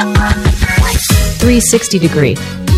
360 degree.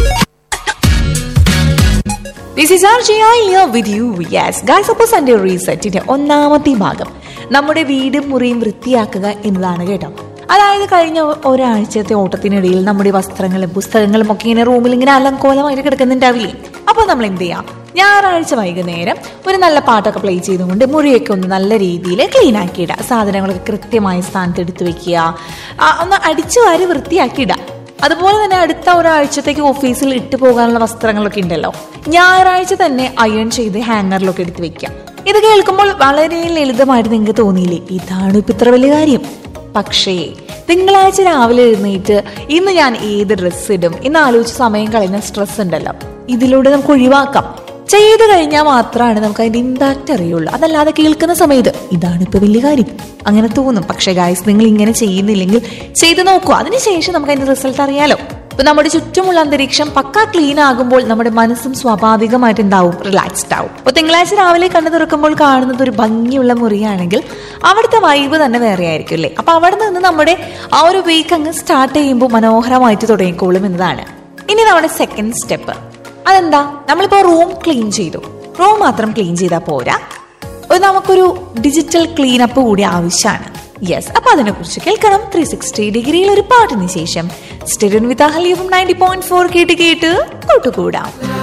This is R G I Leo with you yes guys അപ്പോൾ Sunday റീസെറ്റിന്റെ ഒന്നാമത്തെ ഭാഗം നമ്മുടെ വീടും മുറിയും വൃത്തിയാക്കുക എന്നതാണ് കേട്ടോ അതായത് കഴിഞ്ഞ ഒരാഴ്ചത്തെ ഓട്ടത്തിനിടയിൽ നമ്മുടെ വസ്ത്രങ്ങളും പുസ്തകങ്ങളും ഒക്കെ ഇങ്ങനെ റൂമിൽ ഇങ്ങനെ അലങ്കോലമായിട്ട് കിടക്കുന്നുണ്ടാവില്ലേ അപ്പോൾ നമ്മൾ എന്ത് ചെയ്യാം ഞായറാഴ്ച വൈകുന്നേരം ഒരു നല്ല പാട്ടൊക്കെ പ്ലേ ചെയ്തുകൊണ്ട് മുറിയൊക്കെ ഒന്ന് നല്ല രീതിയിൽ ക്ലീൻ ആക്കിയിടുക സാധനങ്ങളൊക്കെ കൃത്യമായ സ്ഥാനത്ത് എടുത്തു വെക്കുക ആ, ഒന്ന് അടിച്ചു വാരി വൃത്തിയാക്കിയിടുക അതുപോലെ തന്നെ അടുത്ത ഒരാഴ്ചത്തേക്ക് ഓഫീസിൽ ഇട്ട് പോകാനുള്ള വസ്ത്രങ്ങളൊക്കെ ഉണ്ടല്ലോ ഞായറാഴ്ച തന്നെ അയൺ ചെയ്ത് ഹാങ്ങറിലൊക്കെ എടുത്ത് വെക്കാം ഇത് കേൾക്കുമ്പോൾ വളരെ ലളിതമായിട്ട് നിങ്ങൾക്ക് തോന്നിയില്ലേ ഇതാണ് ഇപ്പൊ ഇത്ര വലിയ കാര്യം പക്ഷേ തിങ്കളാഴ്ച രാവിലെ എഴുന്നേറ്റ് ഇന്ന് ഞാൻ ഏത് ഡ്രസ്സ് ഇടും എന്ന് ആലോചിച്ച് സമയം കളയുന്ന സ്ട്രെസ് ഉണ്ടല്ലോ ഇതിലൂടെ നമുക്ക് ഒഴിവാക്കാം ചെയ്തു കഴിഞ്ഞാൽ മാത്രമാണ് നമുക്ക് അതിന്റെ ഇമ്പാക്റ്റ് അറിയുള്ളൂ അതല്ലാതെ കേൾക്കുന്ന സമയത്ത് ഇതാണ് ഇപ്പൊ വലിയ കാര്യം അങ്ങനെ തോന്നും പക്ഷേ ഗായ്സ് നിങ്ങൾ ഇങ്ങനെ ചെയ്യുന്നില്ലെങ്കിൽ ചെയ്തു നോക്കൂ അതിനുശേഷം നമുക്ക് അതിന്റെ റിസൾട്ട് അറിയാലോ ഇപ്പൊ നമ്മുടെ ചുറ്റുമുള്ള അന്തരീക്ഷം പക്ക ക്ലീൻ ആകുമ്പോൾ നമ്മുടെ മനസ്സും സ്വാഭാവികമായിട്ട് എന്താവും റിലാക്സ്ഡ് ആവും അപ്പൊ തിങ്കളാഴ്ച രാവിലെ കണ്ണു തുറക്കുമ്പോൾ കാണുന്നത് ഒരു ഭംഗിയുള്ള മുറിയാണെങ്കിൽ അവിടുത്തെ വൈബ് തന്നെ വേറെ ആയിരിക്കും അല്ലേ അപ്പൊ അവിടെ നിന്ന് നമ്മുടെ ആ ഒരു വീക്ക് അങ്ങ് സ്റ്റാർട്ട് ചെയ്യുമ്പോൾ മനോഹരമായിട്ട് തുടങ്ങിക്കോളും എന്നതാണ് ഇനി നമ്മുടെ സെക്കൻഡ് സ്റ്റെപ്പ് അതെന്താ നമ്മളിപ്പോ റൂം ക്ലീൻ ചെയ്തു റൂം മാത്രം ക്ലീൻ ചെയ്താൽ പോരാ ഒരു നമുക്കൊരു ഡിജിറ്റൽ ക്ലീനപ്പ് കൂടി ആവശ്യമാണ് യെസ് അപ്പൊ അതിനെ കുറിച്ച് കേൾക്കണം ത്രീ സിക്സ്റ്റി ഡിഗ്രിയിൽ ഒരു പാട്ടിന് ശേഷം സ്റ്റെഡിയൻ വിത്ത് അഹലിയും നയൻറ്റി പോയിന്റ് ഫോർ കേട്ട് കേട്ട് കൂട്ടുകൂടാം